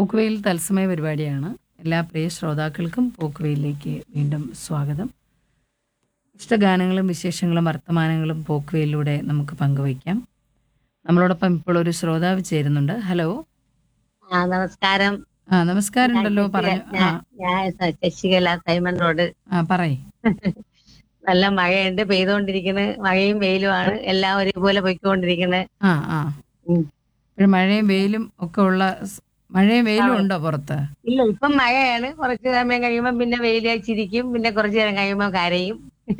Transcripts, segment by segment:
പോക്കുവെയിൽ തത്സമയ പരിപാടിയാണ് എല്ലാ പ്രിയ ശ്രോതാക്കൾക്കും പോക്കുവെയിലേക്ക് വീണ്ടും സ്വാഗതം ഇഷ്ടഗാനങ്ങളും വിശേഷങ്ങളും വർത്തമാനങ്ങളും പോക്കുവെയിലൂടെ നമുക്ക് പങ്കുവയ്ക്കാം നമ്മളോടൊപ്പം ഇപ്പോൾ ഒരു ശ്രോതാവ് ചേരുന്നുണ്ട് ഹലോ ആ നമസ്കാരം ആ നമസ്കാരം ഉണ്ടല്ലോ പറഞ്ഞു ആ ഞാൻ ഞാൻ സ- ശശികല സൈമൺ റോഡ് ആ പറയ് നല്ല മഴയുണ്ട് പെയ്തുകൊണ്ടിരിക്കുന്നത് മഴയും വെയിലുമാണ് എല്ലാം ഒരേപോലെ പൊയ്ക്കൊണ്ടിരിക്കുന്നത് ആ ആ ഇപ്പോൾ മഴയും വെയിലും ഒക്കെ ഉള്ള സ്- മഴയും വെയിലും ഉണ്ടോ പുറത്ത് ഇല്ല ഇപ്പം മഴയാണ് കുറച്ച് സമയം കഴിയുമ്പോൾ പിന്നെ വെയിൽ ചിരിക്കും പിന്നെ കുറച്ച് നേരം കഴിയുമ്പോൾ കരയും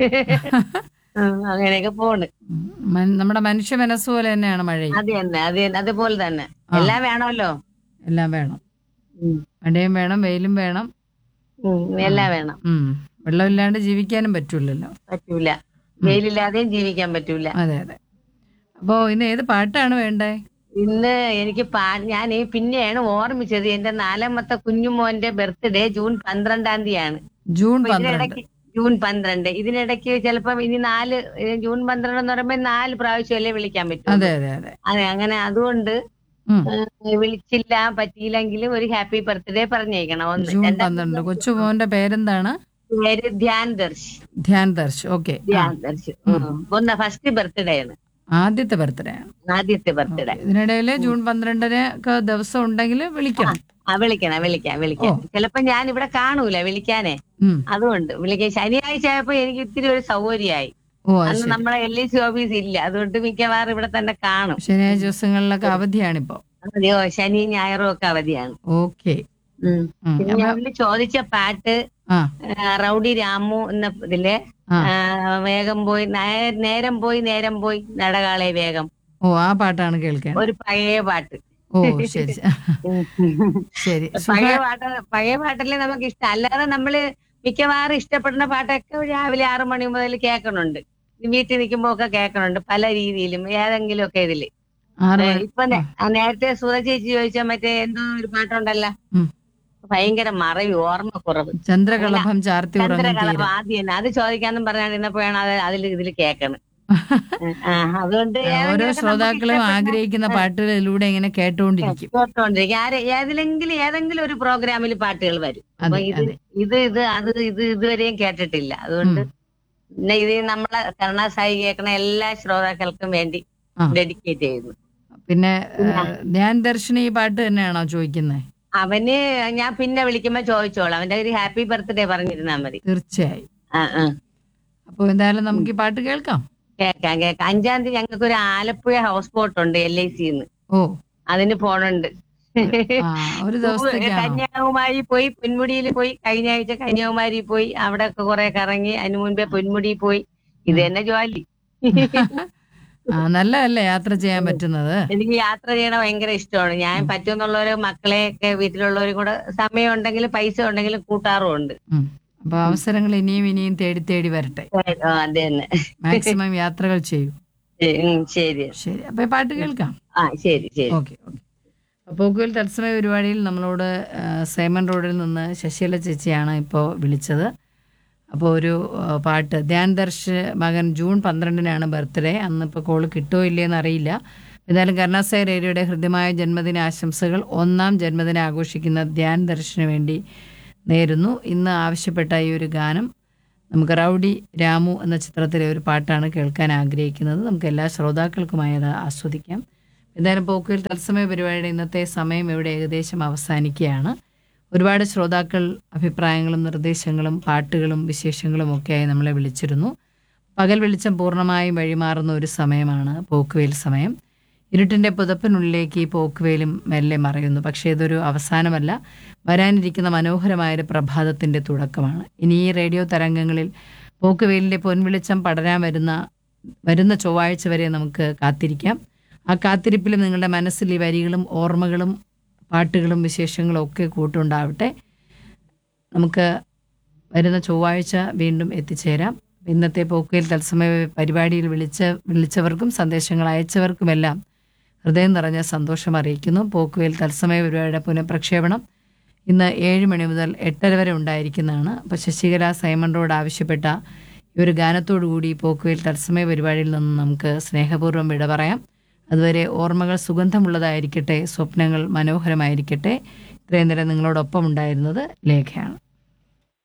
ഉം, അങ്ങനെയൊക്കെ പോണ് ഉം. മൻ- നമ്മുടെ മനുഷ്യ മനസ്സ് പോലെ തന്നെയാണ് മഴയും അത് തന്നെ അത് തന്നെ അതുപോലെ തന്നെ ആ. എല്ലാം വേണമല്ലോ എല്ലാം വേണം ഉം, മഴയും വേണം വെയിലും വേണം ഉം, എല്ലാം വേണം ഉം. വെള്ളമില്ലാണ്ട് ജീവിക്കാനും പറ്റൂലല്ലോ പറ്റൂല വെയിലില്ലാതെയും ജീവിക്കാൻ പറ്റൂല അതെ അതെ അപ്പോ ഇന്ന് ഏത് പാട്ടാണ് വേണ്ടേ ഇന്ന് എനിക്ക് പാ ഞാൻ പിന്നെയാണ് ഓർമ്മിച്ചത് എന്റെ നാലാമത്തെ കുഞ്ഞുമോന്റെ ബർത്ത്ഡേ ജൂൺ പന്ത്രണ്ടാം തീയതിയാണ് ജൂൺ അപ്പൊ പന്ത്രണ്ട് ഇതിനിടയ്ക്ക് ജൂൺ പന്ത്രണ്ട് ഇതിനിടയ്ക്ക് ചിലപ്പം ഇനി നാല് ഏ, ജൂൺ പന്ത്രണ്ട് എന്ന് പറയുമ്പോ നാല് പ്രാവശ്യമല്ലേ വിളിക്കാൻ പറ്റും അതെ അതെ അതെ അതെ അങ്ങനെ അതുകൊണ്ട് ഉം. ഏ, വിളിച്ചില്ല പറ്റിയില്ലെങ്കിലും ഒരു ഹാപ്പി ബർത്ത്ഡേ പറഞ്ഞേക്കണം ഒന്ന് ജൂൺ രണ്ടാം പന്ത്രണ്ട് കൊച്ചുമോന്റെ പേരെന്താണ് പേര് ധ്യാൻ ദർശ് ധ്യാൻ ദർശ് ഓക്കെ ധ്യാൻ ദർശ് ഉം. ഒന്ന് ഫസ്റ്റ് ബർത്ത്ഡേ ആണ് ആദ്യത്തെ ബർത്ത്ഡേ ആണ് ആദ്യത്തെ ബർത്ത്ഡേ ഇതിനിടയില് ജൂൺ പന്ത്രണ്ടിന് ഒക്കെ ദിവസം ഉണ്ടെങ്കിൽ വിളിക്കണം ആ വിളിക്കണം വിളിക്കാം വിളിക്കാം ചിലപ്പോ ഞാൻ ഇവിടെ കാണൂല വിളിക്കാനേ ഉം. അതുകൊണ്ട് വിളിക്കാൻ ശനിയാഴ്ച ആയപ്പോ എനിക്ക് ഇത്തിരി ഒരു സൗകര്യമായി ഓ അത് അന്ന് ശരി നമ്മളെ എൽ ഐ സി ഓഫീസ് ഇല്ല അതുകൊണ്ട് മിക്കവാറും ഇവിടെ തന്നെ കാണും ശനിയാഴ്ച ദിവസങ്ങളിലൊക്കെ അവധിയാണിപ്പോ അതെയോ ശനി ഞായറും ഒക്കെ അവധിയാണ് ഓക്കെ ഉം. ഉം. പിന്നെ അപ്പൊ- ഞാൻ ഇതില് ചോദിച്ച പാട്ട് ആ ആ, റൗഡി രാമു എന്ന ഇതില് ആ. ആ, വേഗം പോയി നേ- നേരം പോയി നേരം പോയി നടകാളെ വേഗം ഓ ആ പാട്ടാണ് കേൾക്കാൻ ഒരു പഴയ പാട്ട് ഓ ശരി ശരി സുഖ പഴയ പാട്ട് പഴയ പാട്ടല്ലേ നമുക്ക് ഇഷ്ടം അല്ലാതെ നമ്മള് മിക്കവാറും ഇഷ്ടപ്പെടുന്ന പാട്ടൊക്കെ രാവിലെ ആറു മണി മുതൽ കേൾക്കണുണ്ട് വീട്ടിൽ നിൽക്കുമ്പോ ഒക്കെ കേൾക്കണുണ്ട് പല രീതിയിലും ഏതെങ്കിലും ഒക്കെ ഇതില് ആറ് ഏ, മണി ഇപ്പൊ നേ- ആ, നേരത്തെ സുധ ചേച്ചി ചോദിച്ച മറ്റേ എന്തോ ഒരു പാട്ടുണ്ടല്ലോ ഉം. ഭയങ്കര മറവി ഓർമ്മ കുറവ് ചന്ദ്രകളഭം ചാർത്തി ഉറങ്ങും ചന്ദ്രകളഭം തീരെ ആദ്യം തന്നെ അത് ചോദിക്കാന്നും പറഞ്ഞാണ്ടിരുന്നപ്പോഴാണ് അത് അതിൽ ഇതിൽ കേൾക്കണത് ആ, അതുകൊണ്ട് ഓരോ ഏതെങ്കിലുമൊക്കെ നമുക്ക് ശ്രോതാക്കളും ഇഷ്ടപ്പെട്ട- ആഗ്രഹിക്കുന്ന പാട്ടുകളിലൂടെ ഇങ്ങനെ കേട്ടുകൊണ്ടിരിക്കും കേട്ടോണ്ടിരിക്കും ആരെ ഏതിലെങ്കിലും ഏതെങ്കിലും ഒരു പ്രോഗ്രാമിൽ പാട്ടുകൾ വരും അപ്പൊ അതെ ഇത് അതെ ഇത് ഇത് അത് ഇത് ഇതുവരെയും കേട്ടിട്ടില്ല അതുകൊണ്ട് ഉം. പിന്നെ ഇത് നമ്മളെ കരുണാസായി കേൾക്കണ എല്ലാ ശ്രോതാക്കൾക്കും വേണ്ടി ആ. ഡെഡിക്കേറ്റ് ചെയ്യുന്നു പിന്നെ ഏഹ്, ധ്യാൻ ദർശന ഈ പാട്ട് തന്നെയാണോ ചോദിക്കുന്നത് അവന് ഞാൻ പിന്നെ വിളിക്കുമ്പോ ചോദിച്ചോളാം അവന്റെ ഒരു ഹാപ്പി ബർത്ത്ഡേ പറഞ്ഞിരുന്നാ മതി തീർച്ചയായും ആ ആ അപ്പോൾ എന്തായാലും നമുക്ക് ഈ പാട്ട് കേൾക്കാം കേക്കാം കേക്കാം അഞ്ചാം തീയതി ഞങ്ങൾക്ക് ഒരു ആലപ്പുഴ ഹൗസ് ബോട്ട് ഉണ്ട് എൽ ഐ സിന്ന് ഓ അതിന് പോണുണ്ട് ആ ഒരു ദിവസത്തേക്കാണോ കന്യാകുമാരി പോയി പൊന്മുടിയിൽ പോയി കഴിഞ്ഞ ആഴ്ച കന്യാകുമാരി പോയി അവിടെ ഒക്കെ കുറെ കറങ്ങി അതിനു മുൻപേ പൊന്മുടി പോയി ഇത് തന്നെ ജോലി ആ നല്ലതല്ലേ യാത്ര ചെയ്യാൻ പറ്റുന്നത് എനിക്ക് യാത്ര ചെയ്യണ ഭയങ്കര ഇഷ്ടമാണ് ഞാൻ പറ്റുമെന്നുള്ളവര് മക്കളെ ഒക്കെ വീട്ടിലുള്ളവരും കൂടെ സമയം ഉണ്ടെങ്കിലും പൈസ ഉണ്ടെങ്കിലും കൂട്ടാറും ഉണ്ട് ഉം. അപ്പൊ അവസരങ്ങൾ ഇനിയും ഇനിയും തേടി തേടി വരട്ടെ ആ, അത് തന്നെ മാക്സിമം യാത്രകൾ ചെയ്യൂ ഉം, ശരി ശരി അപ്പൊ ഈ പാട്ട് കേൾക്കാം ആ ശരി ശരി ഓക്കെ ഓക്കെ പോക്കുവൽ തത്സമയ പരിപാടിയിൽ നമ്മളോട് ആ, സൈമൺ റോഡിൽ നിന്ന് ശശികല ചേച്ചിയാണ് ഇപ്പോൾ വിളിച്ചത് അപ്പോൾ ഒരു ആ, പാട്ട് ധ്യാൻ ദർശ് മകൻ ജൂൺ പന്ത്രണ്ടിനാണ് ബർത്ത്ഡേ അന്ന് ഇപ്പോൾ കോള് കിട്ടുമോ ഇല്ലയെന്ന് അറിയില്ല എന്തായാലും കരുണാസായി റേഡിയോയുടെ ഹൃദ്യമായ ജന്മദിന ആശംസകൾ ഒന്നാം ജന്മദിനം ആഘോഷിക്കുന്ന ധ്യാൻ ദർശന് വേണ്ടി നേരുന്നു ഇന്ന് ആവശ്യപ്പെട്ട ഈ ഒരു ഗാനം നമുക്ക് റൗഡി രാമു എന്ന ചിത്രത്തിലെ ഒരു പാട്ടാണ് കേൾക്കാൻ ആഗ്രഹിക്കുന്നത് നമുക്ക് എല്ലാ ശ്രോതാക്കൾക്കുമായി അത് ആസ്വദിക്കാം എന്തായാലും പോക്കുവിൽ തത്സമയ പരിപാടിയുടെ ഇന്നത്തെ സമയം ഇവിടെ ഏകദേശം അവസാനിക്കുകയാണ് ഒരുപാട് ശ്രോതാക്കൾ അഭിപ്രായങ്ങളും നിർദ്ദേശങ്ങളും പാട്ടുകളും വിശേഷങ്ങളും ഒക്കെയായി നമ്മളെ വിളിച്ചിരുന്നു പകൽ വെളിച്ചം പൂർണ്ണമായും വഴിമാറുന്ന ഒരു സമയമാണ് പോക്കുവേൽ സമയം ഇരുട്ടിൻ്റെ പുതപ്പിനുള്ളിലേക്ക് ഈ പോക്കുവേലും മെല്ലെ മറയുന്നു പക്ഷേ ഇതൊരു അവസാനമല്ല വരാനിരിക്കുന്ന മനോഹരമായൊരു പ്രഭാതത്തിൻ്റെ തുടക്കമാണ് ഇനി ഈ റേഡിയോ തരംഗങ്ങളിൽ പോക്കുവേലിൻ്റെ പൊൻവെളിച്ചം പടരാൻ വരുന്ന വരുന്ന ചൊവ്വാഴ്ച വരെ നമുക്ക് കാത്തിരിക്കാം ആ കാത്തിരിപ്പിലും നിങ്ങളുടെ മനസ്സിൽ ഈ വരികളും ഓർമ്മകളും പാട്ടുകളും വിശേഷങ്ങളും ഒക്കെ കൂട്ടുണ്ടാവട്ടെ നമുക്ക് വരുന്ന ചൊവ്വാഴ്ച വീണ്ടും എത്തിച്ചേരാം ഇന്നത്തെ പോക്കുവേൽ തത്സമയ പരിപാടിയിൽ വിളിച്ച വിളിച്ചവർക്കും സന്ദേശങ്ങൾ അയച്ചവർക്കുമെല്ലാം ഹൃദയം നിറഞ്ഞ സന്തോഷം അറിയിക്കുന്നു പോക്കുവേൽ തത്സമയ പരിപാടിയുടെ പുനഃപ്രക്ഷേപണം ഇന്ന് ഏഴ് മണി മുതൽ എട്ടര വരെ ഉണ്ടായിരിക്കുന്നതാണ് അപ്പോൾ ശശികല സൈമൺ റോഡ് ആവശ്യപ്പെട്ട ഈ ഒരു ഗാനത്തോടു കൂടി പോക്കുവേൽ തത്സമയ പരിപാടിയിൽ നിന്ന് നമുക്ക് സ്നേഹപൂർവ്വം വിട പറയാം അതുവരെ ഓർമ്മകൾ സുഗന്ധമുള്ളതായിരിക്കട്ടെ സ്വപ്നങ്ങൾ മനോഹരമായിരിക്കട്ടെ ഇത്രയും നേരം നിങ്ങളോടൊപ്പം ഉണ്ടായിരുന്നത് ലേഖയാണ്